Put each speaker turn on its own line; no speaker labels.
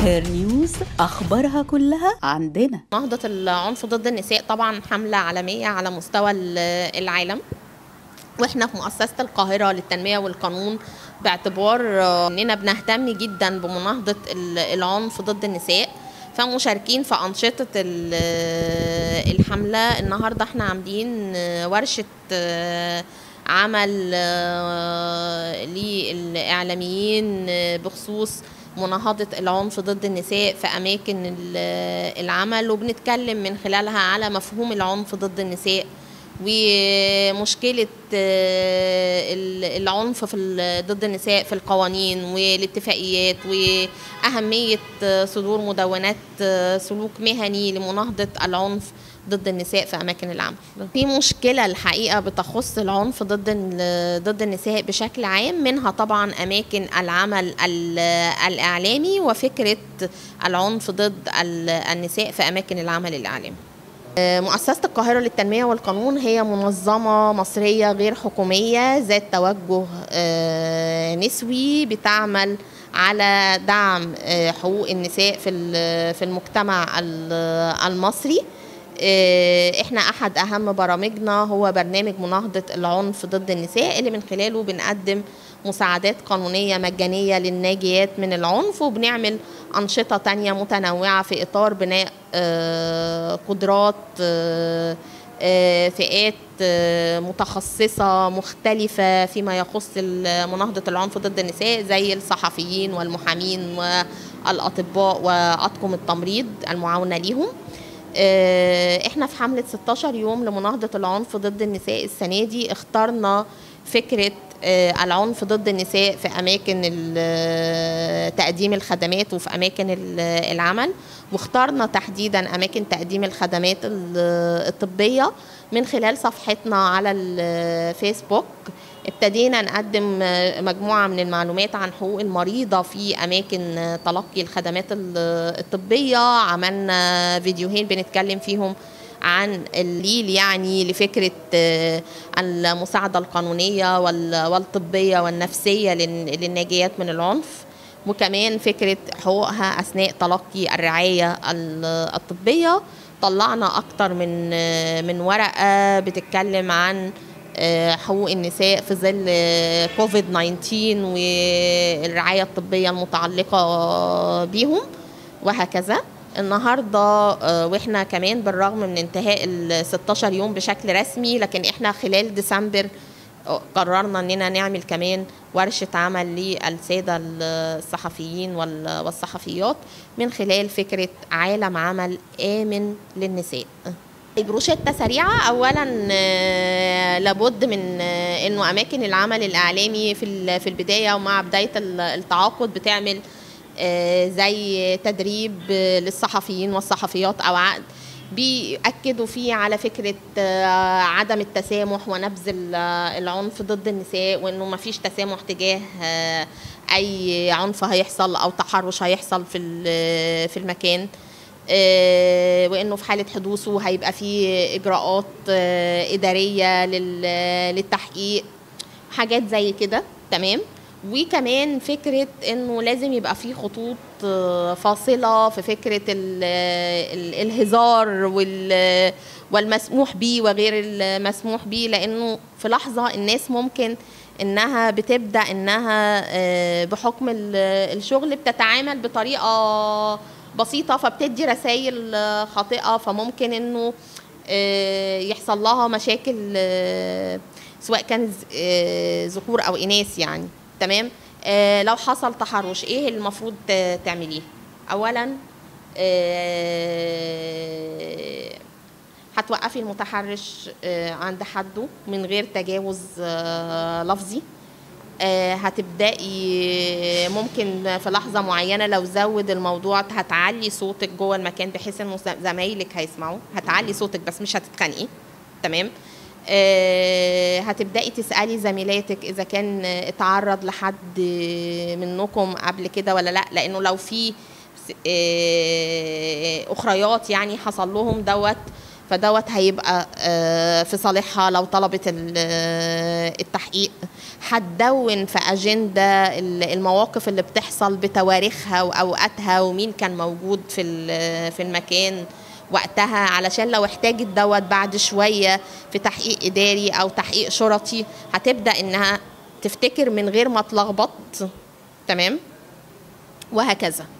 القاهرة نيوز أخبارها كلها عندنا
نهضة العنف ضد النساء طبعا حملة عالمية على مستوى ال- العالم واحنا في مؤسسة القاهرة للتنمية والقانون باعتبار آه، اننا بنهتم جدا بمناهضة ال- العنف ضد النساء فمشاركين في أنشطة ال- الحملة النهاردة احنا عاملين آه، ورشة آه، عمل آه، للإعلاميين آه، بخصوص مناهضة العنف ضد النساء في أماكن ال- العمل وبنتكلم من خلالها على مفهوم العنف ضد النساء ومشكلة آه، ال- العنف في ال- ضد النساء في القوانين والاتفاقيات وأهمية آه، صدور مدونات آه، سلوك مهني لمناهضة العنف ضد النساء في اماكن العمل. في مشكله الحقيقه بتخص العنف ضد ال- ضد النساء بشكل عام منها طبعا اماكن العمل ال- الاعلامي وفكره العنف ضد ال- النساء في اماكن العمل الاعلامي. مؤسسة القاهرة للتنمية والقانون هي منظمة مصرية غير حكومية ذات توجه آه، نسوي بتعمل على دعم آه، حقوق النساء في ال- في المجتمع ال- المصري آه، احنا احد اهم برامجنا هو برنامج مناهضة العنف ضد النساء اللي من خلاله بنقدم مساعدات قانونية مجانية للناجيات من العنف وبنعمل أنشطة تانية متنوعة في إطار بناء آه، قدرات آه، آه، فئات آه، متخصصة مختلفة فيما يخص ال- مناهضة العنف ضد النساء زي الصحفيين والمحامين والأطباء وأطقم التمريض المعاونة ليهم آه، احنا في حملة 16 يوم لمناهضة العنف ضد النساء السنة دي اخترنا فكرة آه، العنف ضد النساء في أماكن ال- تقديم الخدمات وفي أماكن ال- العمل واخترنا تحديدا أماكن تقديم الخدمات ال- الطبية من خلال صفحتنا على الفيسبوك ابتدينا نقدم مجموعة من المعلومات عن حقوق المريضة في أماكن تلقي الخدمات ال- الطبية عملنا فيديوهين بنتكلم فيهم عن الليل يعني لفكرة آه، المساعدة القانونية وال- والطبية والنفسية لل- للناجيات من العنف وكمان فكرة حقوقها أثناء تلقي الرعاية ال- الطبية طلعنا أكتر من آه، من ورقة بتتكلم عن آه، حقوق النساء في ظل آه، كوفيد 19 والرعاية الطبية المتعلقة بيهم وهكذا النهارده آه، واحنا كمان بالرغم من انتهاء ال 16 يوم بشكل رسمي لكن احنا خلال ديسمبر آه، قررنا اننا نعمل كمان ورشه عمل للساده الصحفيين وال- والصحفيات من خلال فكره عالم عمل امن للنساء. بروشتة سريعة أولا آه، لابد من آه، إنه أماكن العمل الإعلامي في ال- في البداية ومع بداية ال- التعاقد بتعمل آه، زي تدريب آه، للصحفيين والصحفيات أو عقد بيأكدوا فيه على فكرة آه، عدم التسامح ونبذ ال- العنف ضد النساء وإنه ما فيش تسامح تجاه آه، أي عنف هيحصل أو تحرش هيحصل في ال- في المكان آه، وانه في حاله حدوثه هيبقى في اجراءات آه، اداريه لل- للتحقيق حاجات زي كده تمام وكمان فكره انه لازم يبقى في خطوط آه، فاصله في فكره ال ال الهزار وال والمسموح به وغير المسموح به لانه في لحظه الناس ممكن انها بتبدا انها آه، بحكم ال- الشغل بتتعامل بطريقه بسيطه فبتدي رسائل خاطئه فممكن انه آه، يحصل لها مشاكل آه، سواء كان ز- آه، ذكور او اناث يعني تمام آه، لو حصل تحرش ايه المفروض ت- تعمليه اولا آه، هتوقفي المتحرش آه، عند حده من غير تجاوز آه، لفظي آه، هتبدأي ممكن في لحظة معينة لو زود الموضوع هتعلي صوتك جوه المكان بحيث انه ز- زمايلك هيسمعوا هتعلي صوتك بس مش هتتخانقي تمام آه، هتبدأي تسألي زميلاتك إذا كان اتعرض لحد منكم قبل كده ولا لأ لأنه لو في س- آه، أخريات يعني حصل لهم دوت فدوت هيبقى آه، في صالحها لو طلبت ال- آه، التحقيق هتدون في أجندة ال- المواقف اللي بتحصل بتواريخها وأوقاتها ومين كان موجود في ال- في المكان وقتها علشان لو احتاجت دوت بعد شوية في تحقيق إداري أو تحقيق شرطي هتبدأ إنها تفتكر من غير ما تلخبط تمام وهكذا